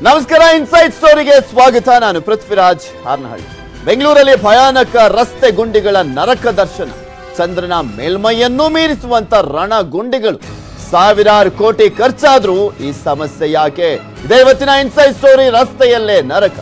ನಮಸ್ಕಾರ ಇನ್ಸೈಡ್ ಸ್ಟೋರಿಗೆ ಸ್ವಾಗತ ನಾನು ಪೃಥ್ವಿರಾಜ್ ಹಾರ್ನಹಳ್ಳಿ ಬೆಂಗಳೂರಲ್ಲಿ ಭಯಾನಕ ರಸ್ತೆ ಗುಂಡಿಗಳ ನರಕ ದರ್ಶನ ಚಂದ್ರನ ಮೇಲ್ಮೈಯನ್ನೂ ಮೀರಿಸುವಂತ ರಣ ಗುಂಡಿಗಳು ಸಾವಿರಾರು ಕೋಟಿ ಖರ್ಚಾದ್ರೂ ಈ ಸಮಸ್ಯೆ ಯಾಕೆ ಇದೇ ಇವತ್ತಿನ ಇನ್ಸೈಡ್ ಸ್ಟೋರಿ ರಸ್ತೆಯಲ್ಲೇ ನರಕ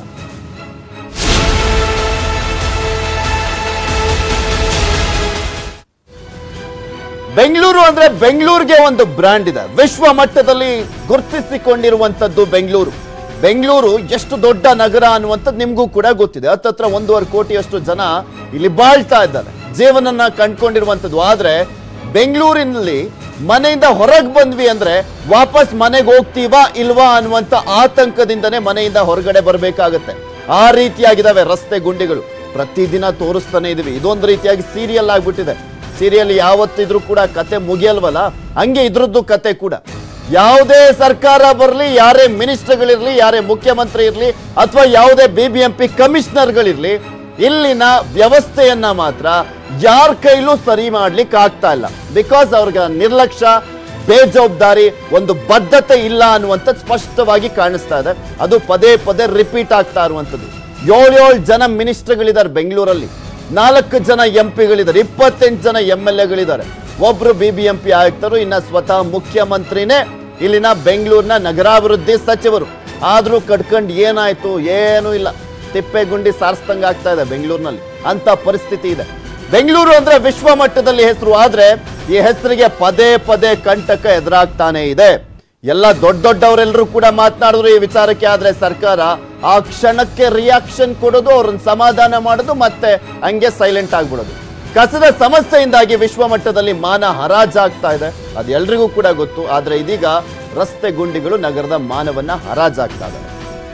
ಬೆಂಗಳೂರು ಅಂದ್ರೆ ಬೆಂಗಳೂರಿಗೆ ಒಂದು ಬ್ರ್ಯಾಂಡ್ ಇದೆ ವಿಶ್ವ ಮಟ್ಟದಲ್ಲಿ ಗುರುತಿಸಿಕೊಂಡಿರುವಂತದ್ದು ಬೆಂಗಳೂರು ಬೆಂಗಳೂರು ಎಷ್ಟು ದೊಡ್ಡ ನಗರ ಅನ್ನುವಂಥದ್ದು ನಿಮಗೂ ಕೂಡ ಗೊತ್ತಿದೆ ಹತ್ತತ್ರ ಒಂದೂವರೆ ಕೋಟಿಯಷ್ಟು ಜನ ಇಲ್ಲಿ ಬಾಳ್ತಾ ಇದ್ದಾರೆ ಜೀವನನ್ನ ಕಂಡ್ಕೊಂಡಿರುವಂಥದ್ದು ಆದ್ರೆ ಬೆಂಗಳೂರಿನಲ್ಲಿ ಮನೆಯಿಂದ ಹೊರಗೆ ಬಂದ್ವಿ ಅಂದ್ರೆ ವಾಪಸ್ ಮನೆಗೆ ಹೋಗ್ತೀವಾ ಇಲ್ವಾ ಅನ್ನುವಂಥ ಆತಂಕದಿಂದನೇ ಮನೆಯಿಂದ ಹೊರಗಡೆ ಬರಬೇಕಾಗತ್ತೆ ಆ ರೀತಿಯಾಗಿದ್ದಾವೆ ರಸ್ತೆ ಗುಂಡಿಗಳು ಪ್ರತಿದಿನ ತೋರಿಸ್ತಾನೆ ಇದೀವಿ ಇದೊಂದು ರೀತಿಯಾಗಿ ಸೀರಿಯಲ್ ಆಗ್ಬಿಟ್ಟಿದೆ ಸೀರಿಯಲ್ ಯಾವತ್ತಿದ್ರೂ ಕೂಡ ಕತೆ ಮುಗಿಯಲ್ವಲ್ಲ ಹಂಗೆ ಇದ್ರದ್ದು ಕತೆ ಕೂಡ ಯಾವುದೇ ಸರ್ಕಾರ ಬರಲಿ ಯಾರೇ ಮಿನಿಸ್ಟರ್ಗಳಿರ್ಲಿ ಯಾರೇ ಮುಖ್ಯಮಂತ್ರಿ ಇರಲಿ ಅಥವಾ ಯಾವುದೇ ಬಿ ಬಿ ಎಂ ಪಿ ಕಮಿಷನರ್ಗಳಿರ್ಲಿ ಇಲ್ಲಿನ ವ್ಯವಸ್ಥೆಯನ್ನ ಮಾತ್ರ ಯಾರ ಕೈಲೂ ಸರಿ ಮಾಡ್ಲಿಕ್ಕೆ ಆಗ್ತಾ ಇಲ್ಲ ಬಿಕಾಸ್ ಅವ್ರಿಗೆ ನಿರ್ಲಕ್ಷ್ಯ ಬೇಜವಾಬ್ದಾರಿ ಒಂದು ಬದ್ಧತೆ ಇಲ್ಲ ಅನ್ನುವಂಥದ್ದು ಸ್ಪಷ್ಟವಾಗಿ ಕಾಣಿಸ್ತಾ ಇದೆ ಅದು ಪದೇ ಪದೇ ರಿಪೀಟ್ ಆಗ್ತಾ ಇರುವಂಥದ್ದು ಏಳೇಳು ಜನ ಮಿನಿಸ್ಟರ್ಗಳಿದ್ದಾರೆ ಬೆಂಗಳೂರಲ್ಲಿ ನಾಲ್ಕು ಜನ ಎಂ ಪಿಗಳಿದ್ದಾರೆ ಇಪ್ಪತ್ತೆಂಟು ಜನ ಎಂ ಎಲ್ ಎಗಳಿದ್ದಾರೆ ಒಬ್ರು ಬಿ ಬಿ ಎಂ ಪಿ ಆಯುಕ್ತರು ಇನ್ನ ಸ್ವತಃ ಮುಖ್ಯಮಂತ್ರಿನೇ ಇಲ್ಲಿನ ಬೆಂಗಳೂರಿನ ನಗರಾಭಿವೃದ್ಧಿ ಸಚಿವರು ಆದ್ರೂ ಕಟ್ಕೊಂಡು ಏನಾಯ್ತು ಏನೂ ಇಲ್ಲ ತಿಪ್ಪೆಗುಂಡಿ ಸಾರಿಸ್ದಂಗೆ ಆಗ್ತಾ ಇದೆ ಬೆಂಗಳೂರಿನಲ್ಲಿ ಅಂತ ಪರಿಸ್ಥಿತಿ ಇದೆ ಬೆಂಗಳೂರು ಅಂದ್ರೆ ವಿಶ್ವ ಮಟ್ಟದಲ್ಲಿ ಹೆಸರು ಆದ್ರೆ ಈ ಹೆಸರಿಗೆ ಪದೇ ಪದೇ ಕಂಟಕ ಎದುರಾಗ್ತಾನೆ ಇದೆ ಎಲ್ಲ ದೊಡ್ಡ ದೊಡ್ಡವರೆಲ್ಲರೂ ಕೂಡ ಮಾತನಾಡಿದ್ರು ಈ ವಿಚಾರಕ್ಕೆ ಆದ್ರೆ ಸರ್ಕಾರ ಆ ಕ್ಷಣಕ್ಕೆ ರಿಯಾಕ್ಷನ್ ಕೊಡೋದು ಅವ್ರನ್ನ ಸಮಾಧಾನ ಮಾಡೋದು ಮತ್ತೆ ಹಂಗೆ ಸೈಲೆಂಟ್ ಆಗ್ಬಿಡೋದು ಕಸದ ಸಮಸ್ಯೆಯಿಂದಾಗಿ ವಿಶ್ವ ಮಟ್ಟದಲ್ಲಿ ಮಾನ ಹರಾಜಾಗ್ತಾ ಇದೆ ಅದು ಎಲ್ರಿಗೂ ಕೂಡ ಗೊತ್ತು ಆದ್ರೆ ಇದೀಗ ರಸ್ತೆ ಗುಂಡಿಗಳು ನಗರದ ಮಾನವನ್ನ ಹರಾಜಾಗ್ತಾ ಇದ್ದಾರೆ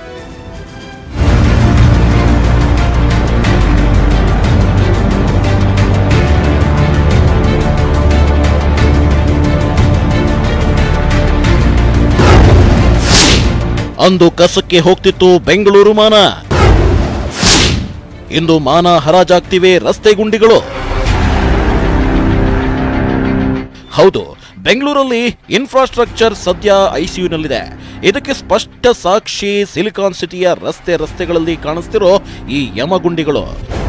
ಅಂದು ಕಸಕ್ಕೆ ಹೋಗ್ತಿತ್ತು ಬೆಂಗಳೂರು ಮಾನ ಇಂದು ಮಾನ ಹರಾಜಾಗ್ತಿವೆ ರಸ್ತೆ ಗುಂಡಿಗಳು ಹೌದು ಬೆಂಗಳೂರಲ್ಲಿ ಇನ್ಫ್ರಾಸ್ಟ್ರಕ್ಚರ್ ಸದ್ಯ ಐಸಿಯುನಲ್ಲಿದೆ ಇದಕ್ಕೆ ಸ್ಪಷ್ಟ ಸಾಕ್ಷಿ ಸಿಲಿಕಾನ್ ಸಿಟಿಯ ರಸ್ತೆ ರಸ್ತೆಗಳಲ್ಲಿ ಕಾಣಿಸ್ತಿರೋ ಈ ಯಮಗುಂಡಿಗಳು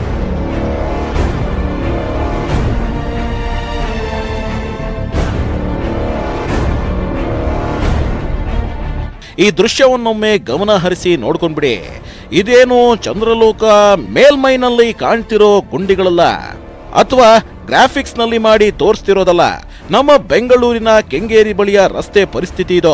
ಈ ದೃಶ್ಯವನ್ನೊಮ್ಮೆ ಗಮನ ಹರಿಸಿ ನೋಡ್ಕೊಂಡ್ಬಿಡಿ ಇದೇನು ಚಂದ್ರಲೋಕ ಮೇಲ್ಮೈನಲ್ಲಿ ಕಾಣ್ತಿರೋ ಗುಂಡಿಗಳಲ್ಲ ಅಥವಾ ಗ್ರಾಫಿಕ್ಸ್ ನಲ್ಲಿ ಮಾಡಿ ತೋರಿಸ್ತಿರೋದಲ್ಲ ನಮ್ಮ ಬೆಂಗಳೂರಿನ ಕೆಂಗೇರಿ ಬಳಿಯ ರಸ್ತೆ ಪರಿಸ್ಥಿತಿ ಇದು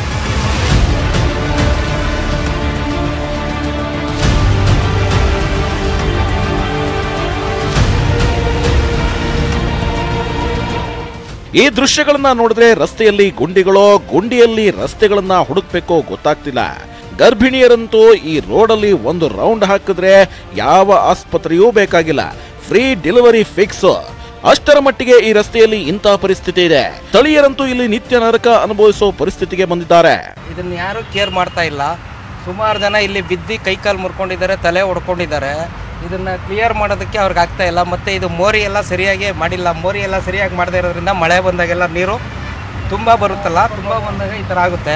ಈ ದೃಶ್ಯಗಳನ್ನ ನೋಡಿದ್ರೆ ರಸ್ತೆಯಲ್ಲಿ ಗುಂಡಿಗಳೋ ಗುಂಡಿಯಲ್ಲಿ ರಸ್ತೆಗಳನ್ನ ಹುಡುಕ್ಬೇಕೋ ಗೊತ್ತಾಗ್ತಿಲ್ಲ ಗರ್ಭಿಣಿಯರಂತೂ ಈ ರೋಡಲ್ಲಿ ಒಂದು ರೌಂಡ್ ಹಾಕಿದ್ರೆ ಯಾವ ಆಸ್ಪತ್ರೆಯೂ ಬೇಕಾಗಿಲ್ಲ ಫ್ರೀ ಡೆಲಿವರಿ ಫಿಕ್ಸ್ ಅಷ್ಟರ ಮಟ್ಟಿಗೆ ಈ ರಸ್ತೆಯಲ್ಲಿ ಇಂತಹ ಪರಿಸ್ಥಿತಿ ಇದೆ ಸ್ಥಳೀಯರಂತೂ ಇಲ್ಲಿ ನಿತ್ಯ ನರಕ ಅನುಭವಿಸೋ ಪರಿಸ್ಥಿತಿಗೆ ಬಂದಿದ್ದಾರೆ ಇದನ್ನ ಯಾರು ಕೇರ್ ಮಾಡ್ತಾ ಇಲ್ಲ ಸುಮಾರು ಜನ ಇಲ್ಲಿ ಬಿದ್ದು ಕೈಕಾಲು ಮುರ್ಕೊಂಡಿದ್ದಾರೆ ತಲೆ ಹೊಡ್ಕೊಂಡಿದ್ದಾರೆ ಇದನ್ನ ಕ್ಲಿಯರ್ ಮಾಡೋದಕ್ಕೆ ಅವ್ರಿಗೆ ಆಗ್ತಾ ಇಲ್ಲ ಮತ್ತೆ ಇದು ಮೋರಿ ಎಲ್ಲ ಸರಿಯಾಗಿ ಮಾಡಿಲ್ಲ ಮೋರಿ ಎಲ್ಲ ಸರಿಯಾಗಿ ಮಾಡದೇ ಇರೋದ್ರಿಂದ ಮಳೆ ಬಂದಾಗೆಲ್ಲ ನೀರು ತುಂಬ ಬರುತ್ತಲ್ಲ ತುಂಬ ಬಂದಾಗ ಈ ಥರ ಆಗುತ್ತೆ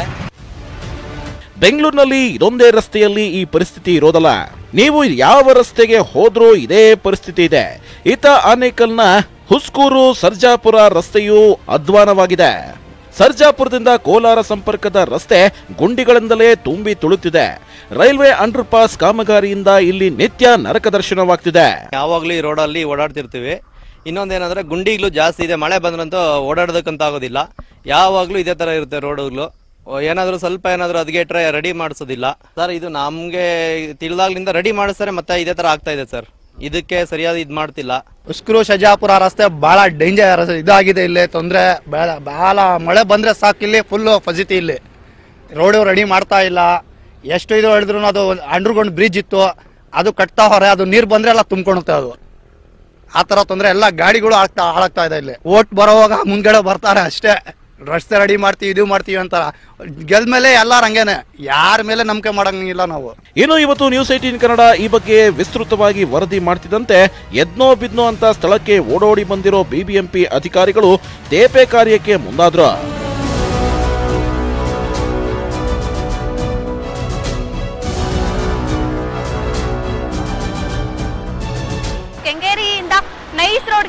ಬೆಂಗಳೂರಿನಲ್ಲಿ ಇದೊಂದೇ ರಸ್ತೆಯಲ್ಲಿ ಈ ಪರಿಸ್ಥಿತಿ ಇರೋದಲ್ಲ ನೀವು ಯಾವ ರಸ್ತೆಗೆ ಹೋದ್ರೂ ಇದೇ ಪರಿಸ್ಥಿತಿ ಇದೆ ಈತ ಆನೇಕಲ್ನ ಹುಸ್ಕೂರು ಸರ್ಜಾಪುರ ರಸ್ತೆಯು ಅಧ್ವಾನವಾಗಿದೆ ಸರ್ಜಾಪುರದಿಂದ ಕೋಲಾರ ಸಂಪರ್ಕದ ರಸ್ತೆ ಗುಂಡಿಗಳಿಂದಲೇ ತುಂಬಿ ತುಳುತ್ತಿದೆ ರೈಲ್ವೆ ಅಂಡರ್ ಪಾಸ್ ಕಾಮಗಾರಿಯಿಂದ ಇಲ್ಲಿ ನಿತ್ಯ ನರಕ ದರ್ಶನವಾಗ್ತಿದೆ ಯಾವಾಗಲೂ ಈ ರೋಡಲ್ಲಿ ಓಡಾಡ್ತಿರ್ತೀವಿ ಇನ್ನೊಂದೇನಂದ್ರೆ ಗುಂಡಿಗಳು ಜಾಸ್ತಿ ಇದೆ ಮಳೆ ಬಂದ್ರಂತೂ ಓಡಾಡೋದಕ್ಕಂತ ಆಗೋದಿಲ್ಲ ಯಾವಾಗಲೂ ಇದೇ ತರ ಇರುತ್ತೆ ರೋಡ್ಗಳು ಏನಾದರೂ ಸ್ವಲ್ಪ ಏನಾದರೂ ಅದಗೆಟ್ರೆ ರೆಡಿ ಮಾಡಿಸೋದಿಲ್ಲ ಸರ್ ಇದು ನಮಗೆ ತಿಳಿದಾಗ್ಲಿಂದ ರೆಡಿ ಮಾಡಿಸ್ತಾರೆ ಮತ್ತೆ ಇದೇ ತರ ಆಗ್ತಾ ಇದೆ ಸರ್ ಇದಕ್ಕೆ ಸರಿಯಾದ ಇದು ಮಾಡ್ತಿಲ್ಲ ಉಸ್ಕೂರು ಶಜಾಪುರ ರಸ್ತೆ ಬಹಳ ಡೇಂಜರ್ ಇದಾಗಿದೆ ಇಲ್ಲಿ ತೊಂದರೆ ಬಹಳ ಮಳೆ ಬಂದ್ರೆ ಸಾಕು ಇಲ್ಲಿ ಫುಲ್ಲು ಫಜಿತಿ ಇಲ್ಲಿ ರೋಡು ರೆಡಿ ಮಾಡ್ತಾ ಇಲ್ಲ ಎಷ್ಟು ಇದು ಹೇಳಿದ್ರು ಅದು ಅಂಡರ್ಗ್ರೌಂಡ್ ಬ್ರಿಡ್ಜ್ ಇತ್ತು ಅದು ಕಟ್ತಾ ಹೊರೆ ಅದು ನೀರು ಬಂದ್ರೆ ಎಲ್ಲ ತುಂಬ್ಕೊಳುತ್ತೆ ಅದು ಆ ಥರ ತೊಂದರೆ ಎಲ್ಲ ಗಾಡಿಗಳು ಆಗ್ತಾ ಹಾಳಾಗ್ತಾ ಇದೆ ಇಲ್ಲಿ ಓಟ್ ಬರೋವಾಗ ಮುಂದ್ಗಡೆ ಬರ್ತಾರೆ ಅಷ್ಟೇ ರಸ್ತೆ ರೆಡಿ ಮಾಡ್ತೀವಿ ಇದು ಮಾಡ್ತೀವಿ ಅಂತ ಗೆಲ್ಮೇಲೆ ಎಲ್ಲಾರು ಹಂಗೇನೆ ಯಾರ ಮೇಲೆ ನಂಬಿಕೆ ಮಾಡಂಗಿಲ್ಲ ನಾವು ಇನ್ನು ಇವತ್ತು ನ್ಯೂಸ್ ಏಟೀನ್ ಕನ್ನಡ ಈ ಬಗ್ಗೆ ವಿಸ್ತೃತವಾಗಿ ವರದಿ ಮಾಡ್ತಿದ್ದಂತೆ ಎದ್ನೋ ಬಿದ್ನೋ ಅಂತ ಸ್ಥಳಕ್ಕೆ ಓಡೋಡಿ ಬಂದಿರೋ ಬಿಬಿಎಂಪಿ ಅಧಿಕಾರಿಗಳು ತೇಪೆ ಕಾರ್ಯಕ್ಕೆ ಮುಂದಾದ್ರು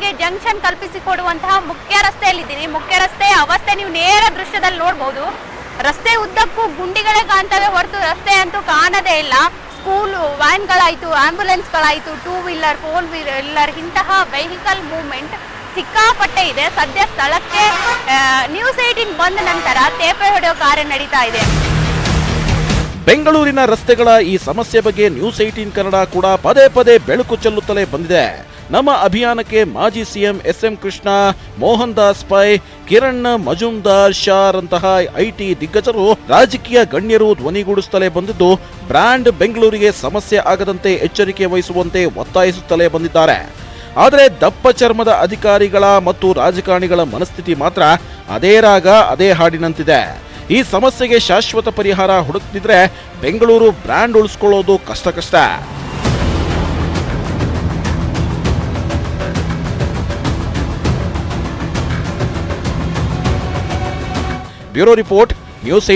ಜನರಿಗೆ ಜಂಕ್ಷನ್ ಕಲ್ಪಿಸಿಕೊಡುವಂತಹ ಮುಖ್ಯ ರಸ್ತೆಯಲ್ಲಿದ್ದೀನಿ ಮುಖ್ಯ ರಸ್ತೆಯ ಅವಸ್ಥೆ ನೀವು ನೇರ ದೃಶ್ಯದಲ್ಲಿ ನೋಡ್ಬೋದು ರಸ್ತೆ ಉದ್ದಕ್ಕೂ ಗುಂಡಿಗಳೇ ಕಾಣ್ತವೆ ಹೊರತು ರಸ್ತೆ ಅಂತೂ ಕಾಣದೇ ಇಲ್ಲ ಸ್ಕೂಲ್ ವ್ಯಾನ್ಗಳಾಯ್ತು ಆಂಬ್ಯುಲೆನ್ಸ್ಗಳಾಯ್ತು ಟೂ ವೀಲರ್ ಫೋರ್ ವೀಲರ್ ಇಂತಹ ವೆಹಿಕಲ್ ಮೂವ್ಮೆಂಟ್ ಸಿಕ್ಕಾಪಟ್ಟೆ ಇದೆ ಸದ್ಯ ಸ್ಥಳಕ್ಕೆ ನ್ಯೂಸ್ ಏಟೀನ್ ಬಂದ ನಂತರ ತೇಪೆ ಹೊಡೆಯೋ ಕಾರ್ಯ ನಡೀತಾ ಇದೆ ಬೆಂಗಳೂರಿನ ರಸ್ತೆಗಳ ಈ ಸಮಸ್ಯೆ ಬಗ್ಗೆ ನ್ಯೂಸ್ ಏಟೀನ್ ಕನ್ನಡ ಕೂಡ ಪದೇ ಪದೇ ಬೆಳಕು ಚೆಲ್ಲುತ್ತಲೇ ಬಂದಿದೆ ನಮ್ಮ ಅಭಿಯಾನಕ್ಕೆ ಮಾಜಿ CM S M Krishna Mohandas Pai Kiran Majumdar ಶಾರಂತಹ ಐಟಿ ದಿಗ್ಗಜರು ರಾಜಕೀಯ ಗಣ್ಯರು ಧ್ವನಿಗೂಡಿಸುತ್ತಲೇ ಬಂದಿದ್ದು ಬ್ರ್ಯಾಂಡ್ ಬೆಂಗಳೂರಿಗೆ ಸಮಸ್ಯೆ ಆಗದಂತೆ ಎಚ್ಚರಿಕೆ ವಹಿಸುವಂತೆ ಒತ್ತಾಯಿಸುತ್ತಲೇ ಬಂದಿದ್ದಾರೆ ಆದರೆ ದಪ್ಪ ಚರ್ಮದ ಅಧಿಕಾರಿಗಳ ಮತ್ತು ರಾಜಕಾರಣಿಗಳ ಮನಸ್ಥಿತಿ ಮಾತ್ರ ಅದೇ ರಾಗ ಅದೇ ಹಾಡಿನಂತಿದೆ ಈ ಸಮಸ್ಯೆಗೆ ಶಾಶ್ವತ ಪರಿಹಾರ ಹುಡುಕ್ತಿದ್ರೆ ಬೆಂಗಳೂರು ಬ್ರ್ಯಾಂಡ್ ಉಳಿಸ್ಕೊಳ್ಳೋದು ಕಷ್ಟ ಕಷ್ಟ ಬ್ಯೂರೋ ರಿಪೋರ್ಟ್ ನ್ಯೂಸ್